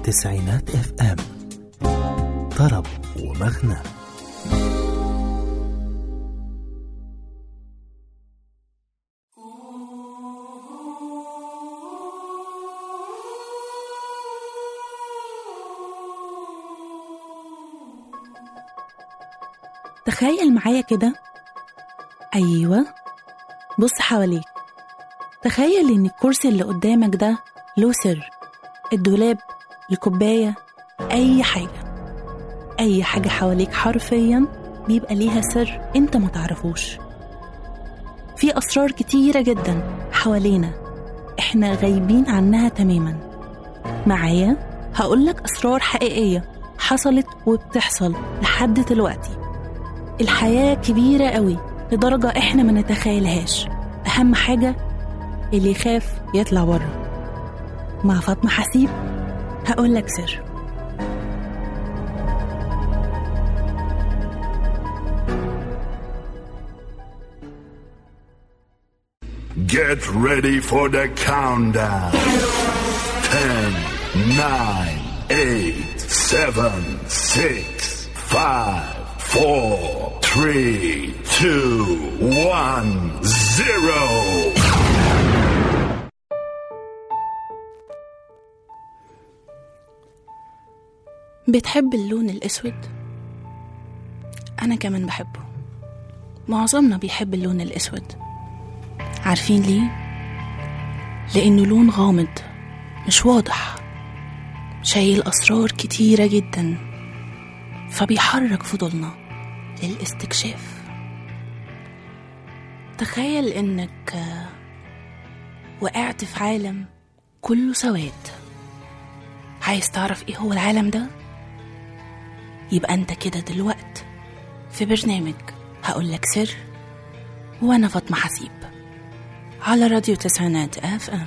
تسعينات اف ام طرب ومغنى تخيل معايا كده أيوة بص حواليك تخيل إن الكرسي اللي قدامك ده له سر الدولاب الكوباية أي حاجة أي حاجة حواليك حرفيا بيبقى ليها سر أنت ما تعرفوش في أسرار كتيرة جدا حوالينا إحنا غايبين عنها تماما معايا هقولك أسرار حقيقية حصلت وبتحصل لحد دلوقتي الحياة كبيرة قوي لدرجة إحنا ما نتخيلهاش أهم حاجة اللي يخاف يطلع بره مع فاطمة حسيب هقول لك سر Get ready for the countdown. 10, 9, 8, 7, 6, 5, 4, 3, 2, 1, 0. بتحب اللون الأسود؟ أنا كمان بحبه معظمنا بيحب اللون الأسود عارفين ليه؟ لأنه لون غامض مش واضح شايل أسرار كتيرة جدا فبيحرك فضولنا للاستكشاف تخيل إنك آه، وقعت في عالم كله سواد عايز تعرف إيه هو العالم ده؟ يبقى أنت كده دلوقت في برنامج هقولك سر وأنا فاطمة حسيب على راديو تسعينات اف ام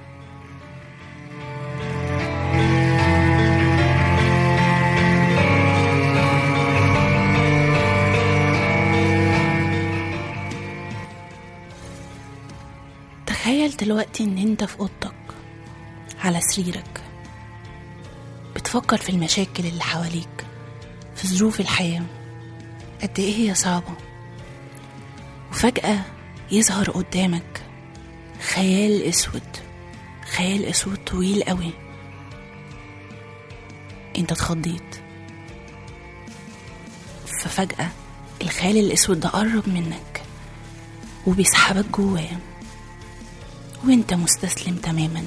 تخيل دلوقتي ان انت في اوضتك على سريرك بتفكر في المشاكل اللي حواليك في ظروف الحياة قد ايه هي صعبة وفجأة يظهر قدامك خيال اسود خيال اسود طويل قوي انت اتخضيت ففجأة الخيال الاسود ده قرب منك وبيسحبك جواه وانت مستسلم تماما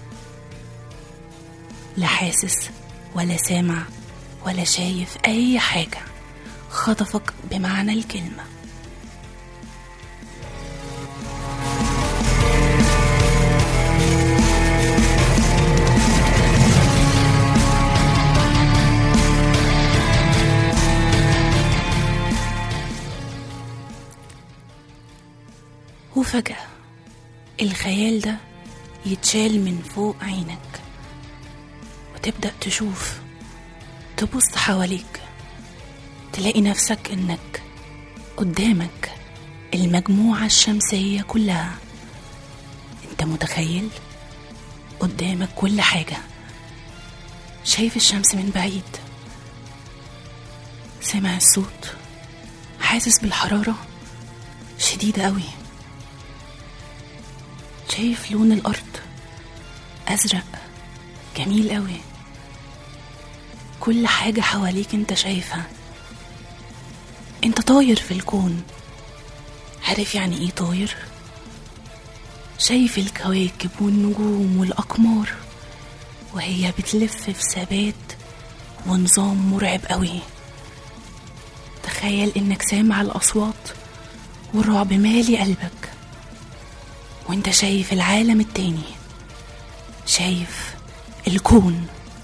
لا حاسس ولا سامع ولا شايف اي حاجة خطفك بمعنى الكلمه وفجأة الخيال ده يتشال من فوق عينك وتبدأ تشوف تبص حواليك تلاقي نفسك انك قدامك المجموعة الشمسية كلها انت متخيل قدامك كل حاجة شايف الشمس من بعيد سامع الصوت حاسس بالحرارة شديدة قوي شايف لون الأرض أزرق جميل قوي كل حاجة حواليك انت شايفها انت طاير في الكون عارف يعني ايه طاير شايف الكواكب والنجوم والأقمار وهي بتلف في ثبات ونظام مرعب قوي تخيل انك سامع الأصوات والرعب مالي قلبك وانت شايف العالم التاني شايف الكون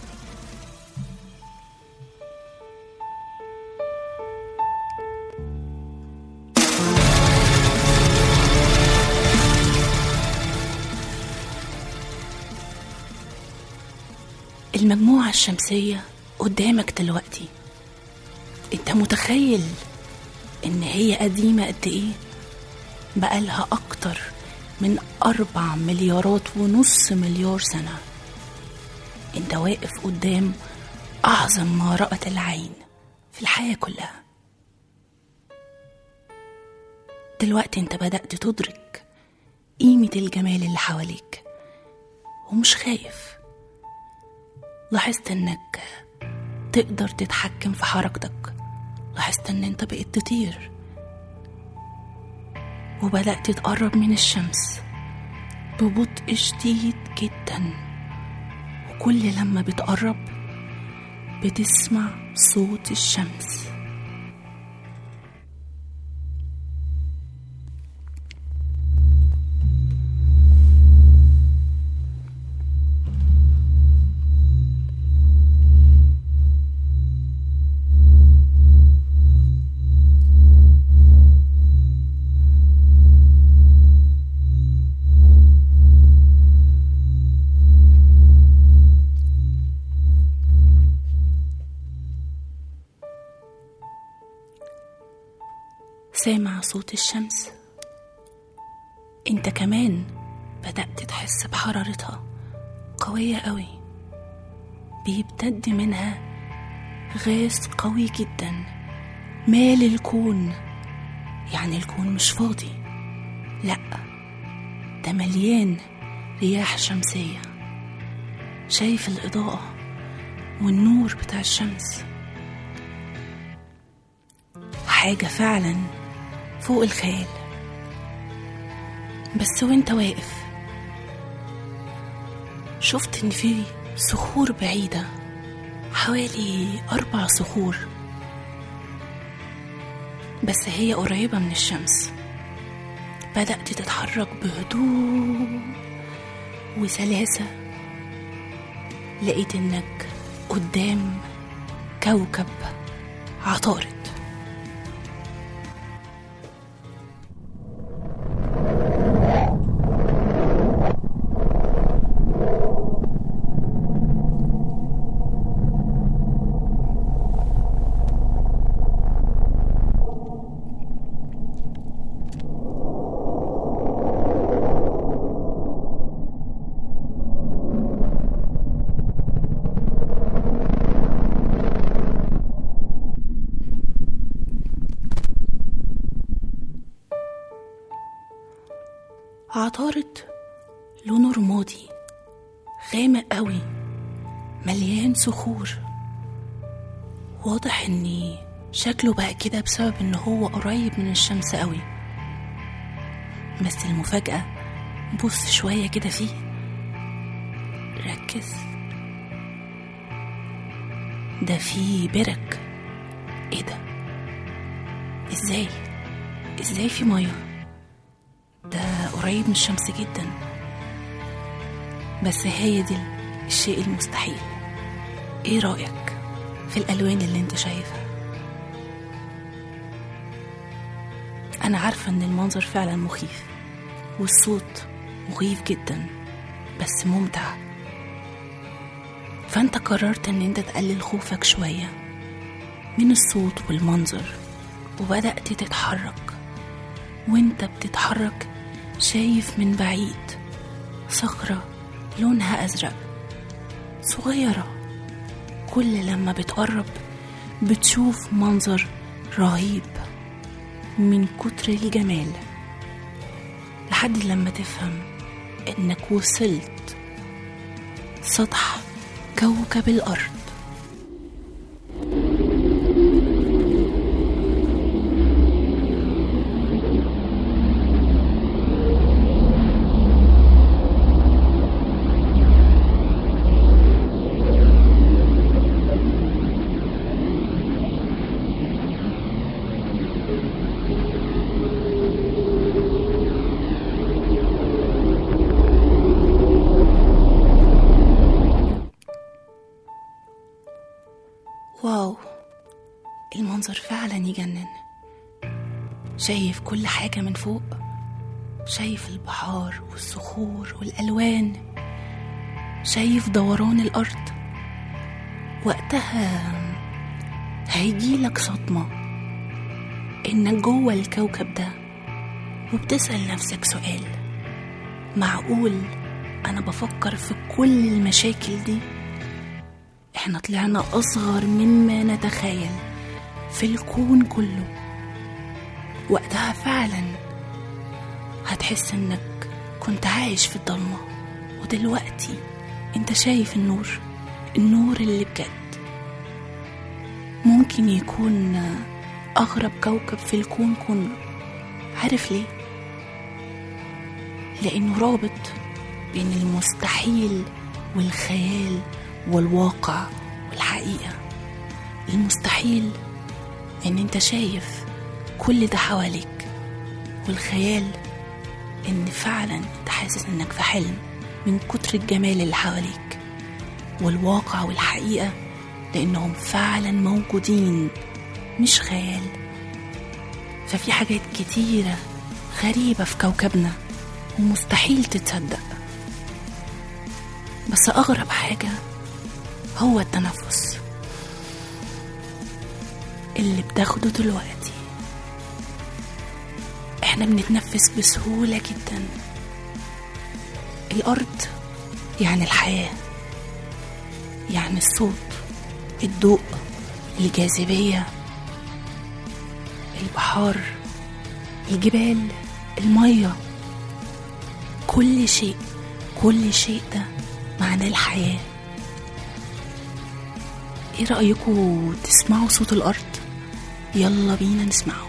المجموعة الشمسية قدامك دلوقتي انت متخيل ان هي قديمة قد ايه بقالها اكتر من اربع مليارات ونص مليار سنة انت واقف قدام أعظم ما رأت العين في الحياة كلها دلوقتي انت بدأت تدرك قيمة الجمال اللي حواليك ومش خايف لاحظت انك تقدر تتحكم في حركتك لاحظت ان انت بقيت تطير وبدأت تقرب من الشمس ببطء شديد جدا وكل لما بتقرب بتسمع صوت الشمس سامع صوت الشمس انت كمان بدأت تحس بحرارتها قوية قوي بيبتد منها غاز قوي جدا مال الكون يعني الكون مش فاضي لأ ده مليان رياح شمسية شايف الإضاءة والنور بتاع الشمس حاجة فعلا فوق الخيال بس وانت واقف شفت ان في صخور بعيدة حوالي أربع صخور بس هي قريبة من الشمس بدأت تتحرك بهدوء وسلاسة لقيت انك قدام كوكب عطارد عطارد لونه رمادي غامق قوي مليان صخور واضح ان شكله بقى كده بسبب ان هو قريب من الشمس قوي بس المفاجأة بص شوية كده فيه ركز ده فيه برك ايه ده ازاي ازاي في ميه ده قريب من الشمس جدا بس هي دي الشيء المستحيل ايه رأيك في الألوان اللي انت شايفها أنا عارفة إن المنظر فعلا مخيف والصوت مخيف جدا بس ممتع فأنت قررت إن أنت تقلل خوفك شوية من الصوت والمنظر وبدأت تتحرك وانت بتتحرك شايف من بعيد صخرة لونها أزرق صغيرة كل لما بتقرب بتشوف منظر رهيب من كتر الجمال لحد لما تفهم انك وصلت سطح كوكب الارض واو المنظر فعلا يجنن شايف كل حاجة من فوق شايف البحار والصخور والألوان شايف دوران الأرض وقتها هيجيلك صدمة إنك جوه الكوكب ده وبتسأل نفسك سؤال معقول أنا بفكر في كل المشاكل دي احنا طلعنا أصغر مما نتخيل في الكون كله وقتها فعلا هتحس انك كنت عايش في الضلمة ودلوقتي انت شايف النور النور اللي بجد ممكن يكون أغرب كوكب في الكون كله عارف ليه؟ لأنه رابط بين المستحيل والخيال والواقع والحقيقة المستحيل إن أنت شايف كل ده حواليك والخيال إن فعلا أنت حاسس إنك في حلم من كتر الجمال اللي حواليك والواقع والحقيقة لأنهم فعلا موجودين مش خيال ففي حاجات كتيرة غريبة في كوكبنا ومستحيل تتصدق بس أغرب حاجة هو التنفس اللي بتاخده دلوقتي احنا بنتنفس بسهولة جدا الأرض يعني الحياة يعني الصوت الضوء الجاذبية البحار الجبال المية كل شيء كل شيء ده معناه الحياة ايه رأيكم تسمعوا صوت الأرض يلا بينا نسمعه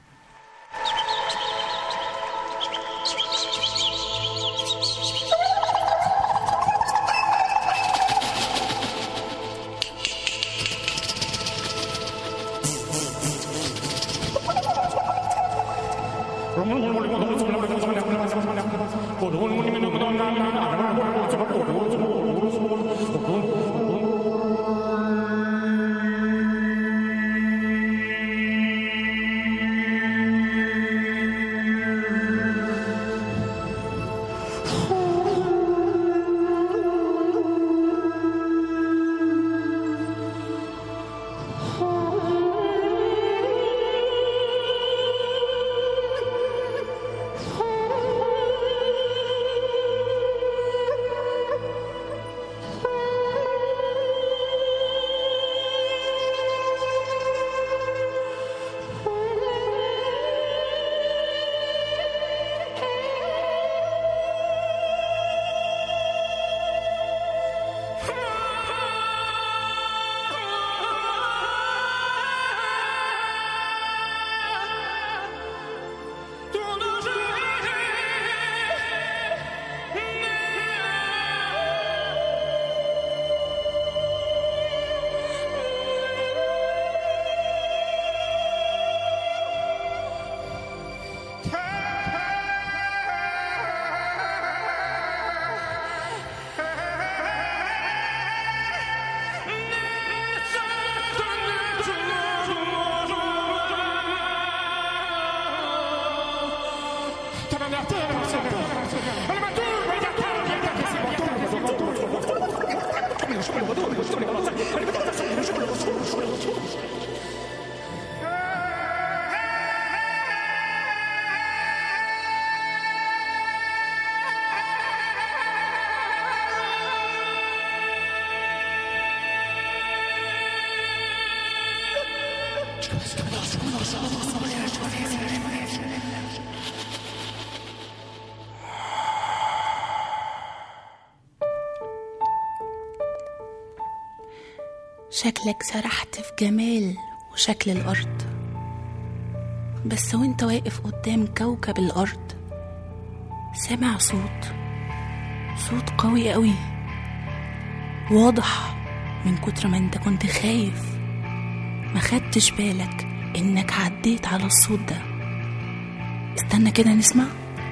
شكلك سرحت في جمال وشكل الأرض بس وانت واقف قدام كوكب الأرض سامع صوت صوت قوي قوي واضح من كتر ما انت كنت خايف ما خدتش بالك انك عديت على الصوت ده استنى كده نسمع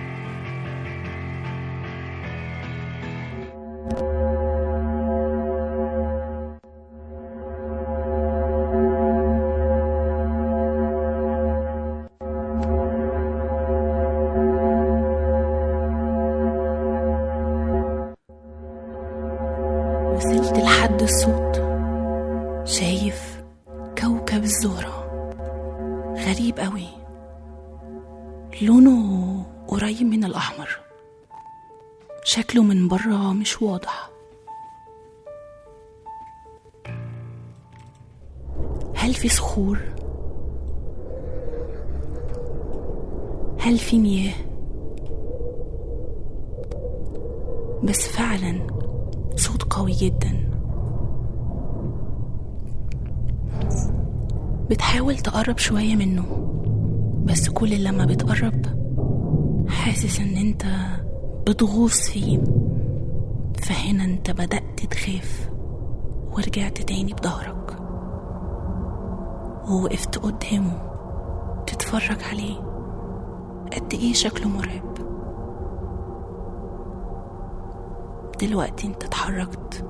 وصلت لحد الصوت شايف كوكب الزهرة غريب قوي لونه قريب من الأحمر شكله من بره مش واضح هل في صخور هل في مياه بس فعلا صوت قوي جدا بتحاول تقرب شوية منه بس كل لما بتقرب حاسس ان انت بتغوص فيه فهنا انت بدأت تخاف ورجعت تاني بظهرك ووقفت قدامه تتفرج عليه قد ايه شكله مرعب دلوقتي انت اتحركت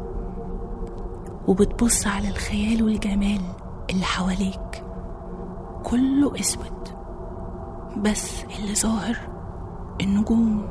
وبتبص على الخيال والجمال اللي حواليك كله اسود بس اللي ظاهر النجوم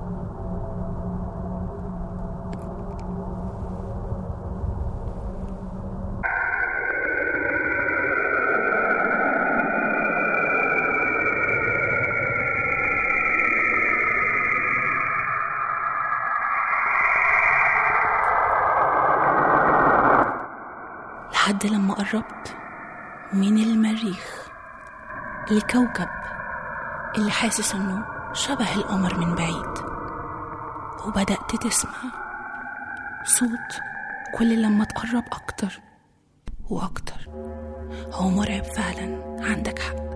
لحد لما قربت من المريخ الكوكب اللي حاسس انه شبه القمر من بعيد وبدأت تسمع صوت كل لما تقرب أكتر وأكتر هو مرعب فعلا عندك حق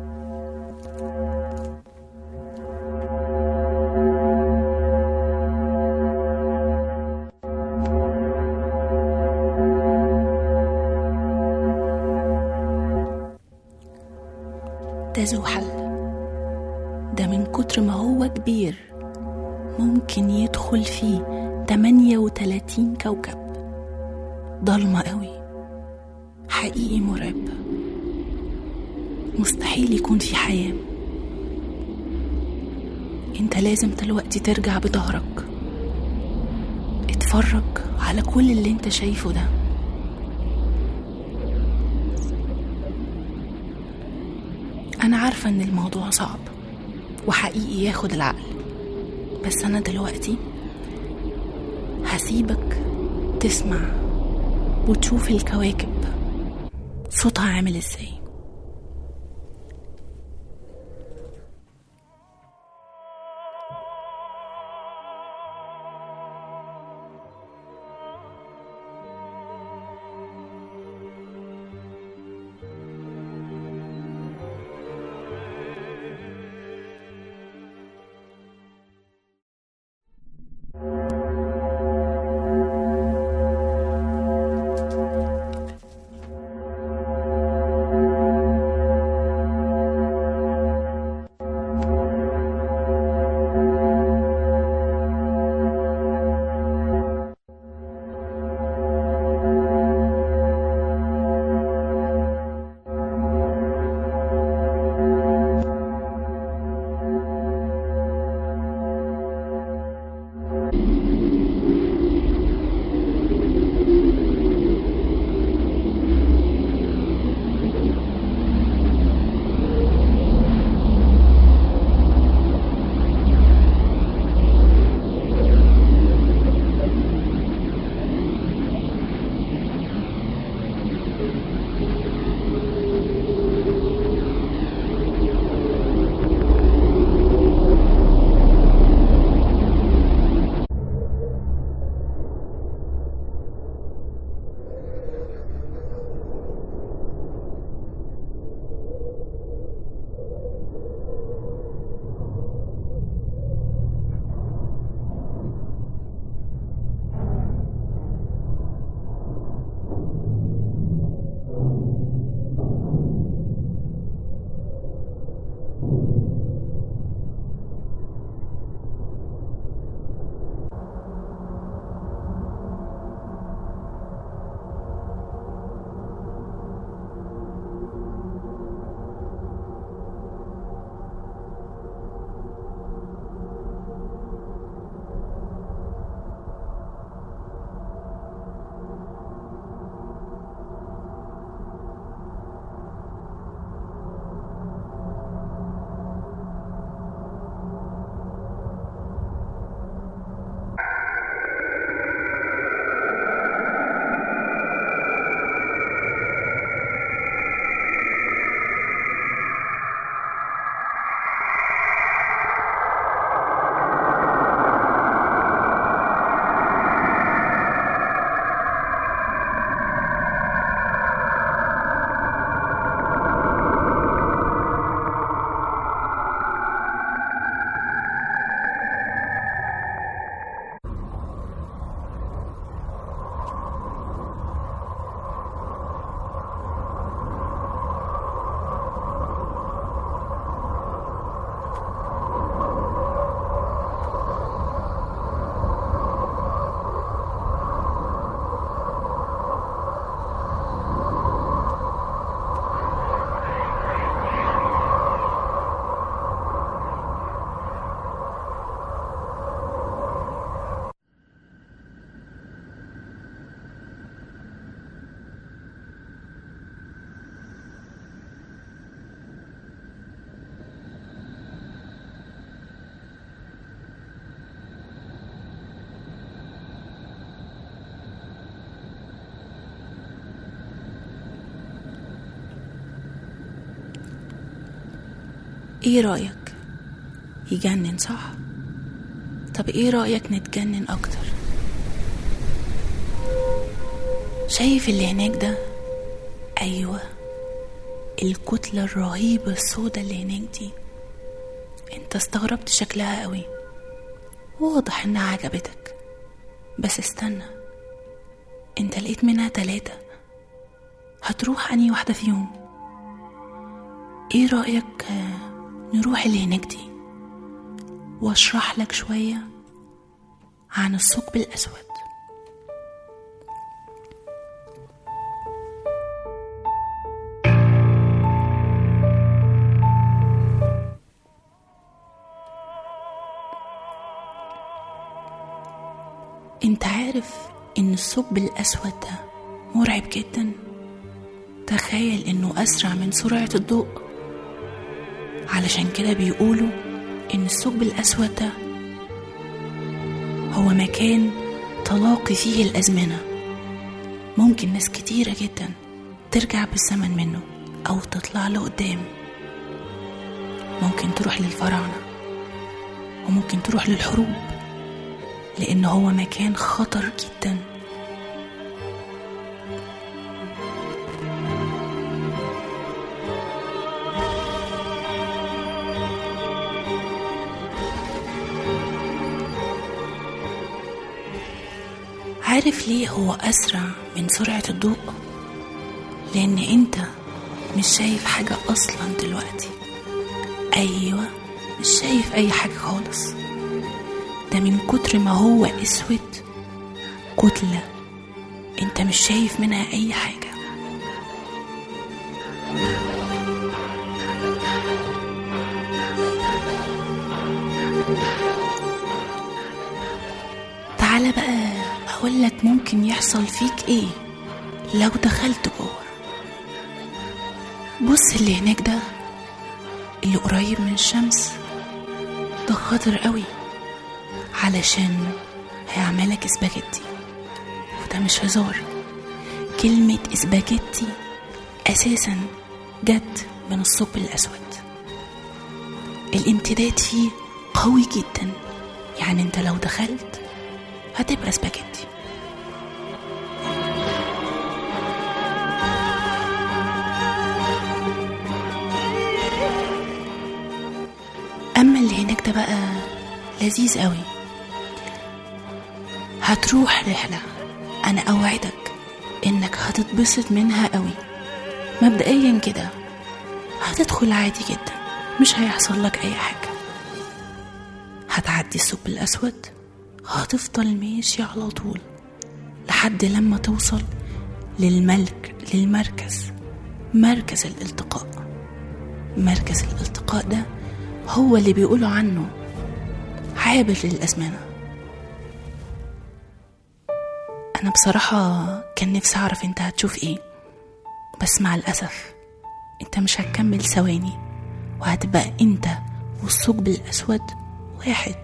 ده زحل ده من كتر ما هو كبير ممكن يدخل فيه 38 كوكب ضلمة قوي حقيقي مرعب مستحيل يكون في حياة انت لازم دلوقتي ترجع بظهرك اتفرج على كل اللي انت شايفه ده أنا عارفة إن الموضوع صعب وحقيقي ياخد العقل بس أنا دلوقتي هسيبك تسمع وتشوف الكواكب صوتها عامل ازاي ايه رأيك يجنن صح طب ايه رأيك نتجنن اكتر شايف اللي هناك ده ايوه الكتلة الرهيبة السوداء اللي هناك دي انت استغربت شكلها قوي واضح انها عجبتك بس استنى انت لقيت منها تلاتة هتروح اني واحدة فيهم ايه رأيك آه، نروح اللي هناك دي واشرح لك شوية عن الثقب الأسود انت عارف ان الثقب الأسود ده مرعب جدا تخيل انه أسرع من سرعة الضوء علشان كده بيقولوا ان الثقب الأسود ده هو مكان تلاقي فيه الأزمنة ممكن ناس كتيرة جدا ترجع بالزمن منه أو تطلع لقدام ممكن تروح للفراعنة وممكن تروح للحروب لأن هو مكان خطر جدا عارف ليه هو أسرع من سرعة الضوء؟ لأن أنت مش شايف حاجة أصلا دلوقتي أيوة مش شايف أي حاجة خالص ده من كتر ما هو أسود كتلة أنت مش شايف منها أي حاجة تعالى بقى أقول لك ممكن يحصل فيك إيه لو دخلت جوه بص اللي هناك ده اللي قريب من الشمس ده خطر قوي علشان هيعملك اسباجيتي وده مش هزار كلمة اسباجيتي أساسا جت من الثقب الأسود الامتداد فيه قوي جدا يعني انت لو دخلت هتبقى سباجيتي اما اللي هناك ده بقى لذيذ قوي هتروح رحلة انا اوعدك انك هتتبسط منها قوي مبدئيا كده هتدخل عادي جدا مش هيحصل لك اي حاجة هتعدي الثقب الاسود هتفضل ماشي على طول لحد لما توصل للملك للمركز مركز الالتقاء مركز الالتقاء ده هو اللي بيقولوا عنه عابر للأزمنة أنا بصراحة كان نفسي أعرف أنت هتشوف إيه بس مع الأسف أنت مش هتكمل ثواني وهتبقى أنت والثقب الأسود واحد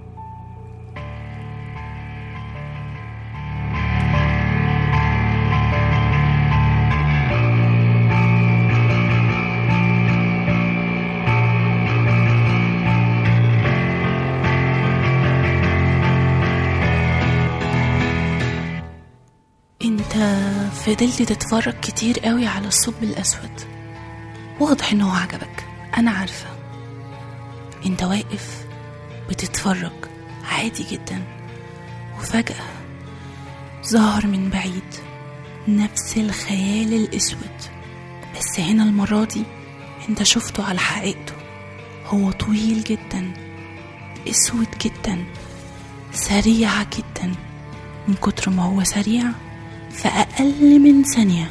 انت فضلت تتفرج كتير قوي على الثقب الاسود واضح ان هو عجبك انا عارفه انت واقف بتتفرج عادي جدا وفجاه ظهر من بعيد نفس الخيال الاسود بس هنا المره دي انت شفته على حقيقته هو طويل جدا اسود جدا سريع جدا من كتر ما هو سريع في أقل من ثانية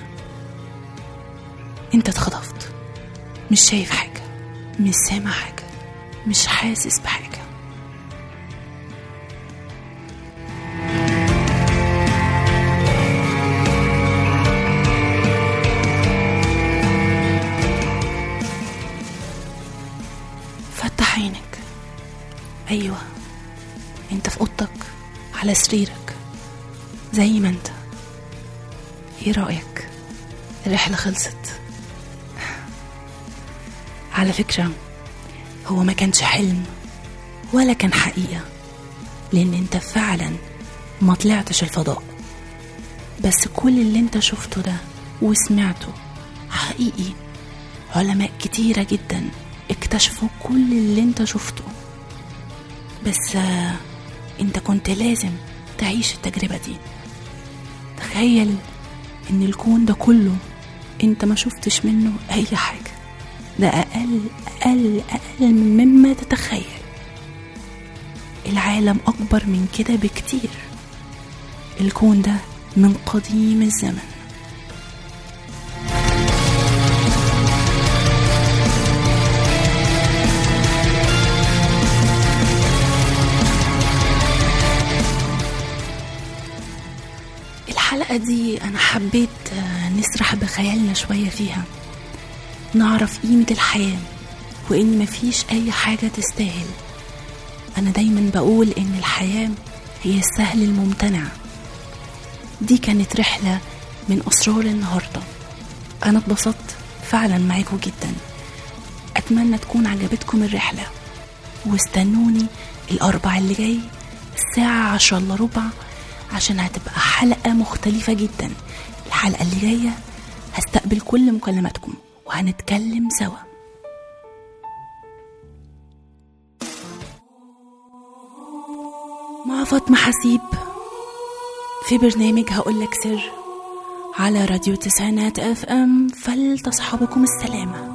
انت اتخطفت مش شايف حاجة مش سامع حاجة مش حاسس بحاجة فتح عينك أيوة انت في أوضتك على سريرك زي ما انت ايه رأيك الرحلة خلصت على فكرة هو ما كانش حلم ولا كان حقيقة لأن أنت فعلا ما طلعتش الفضاء بس كل اللي أنت شفته ده وسمعته حقيقي علماء كتيرة جدا اكتشفوا كل اللي انت شفته بس آه، انت كنت لازم تعيش التجربة دي تخيل ان الكون ده كله انت ما شفتش منه اي حاجة ده اقل اقل اقل من مما تتخيل العالم اكبر من كده بكتير الكون ده من قديم الزمن الحلقة دي أنا حبيت آه، نسرح بخيالنا شوية فيها نعرف قيمة الحياة وإن مفيش أي حاجة تستاهل أنا دايما بقول إن الحياة هي السهل الممتنع دي كانت رحلة من أسرار النهاردة أنا اتبسطت فعلا معاكم جدا أتمنى تكون عجبتكم الرحلة واستنوني الأربع اللي جاي الساعة عشرة إلا ربع عشان هتبقى حلقة مختلفة جدا الحلقة اللي جاية هستقبل كل مكالماتكم وهنتكلم سوا مع فاطمة حسيب في برنامج هقولك سر على راديو تسعينات اف ام فلتصحبكم السلامه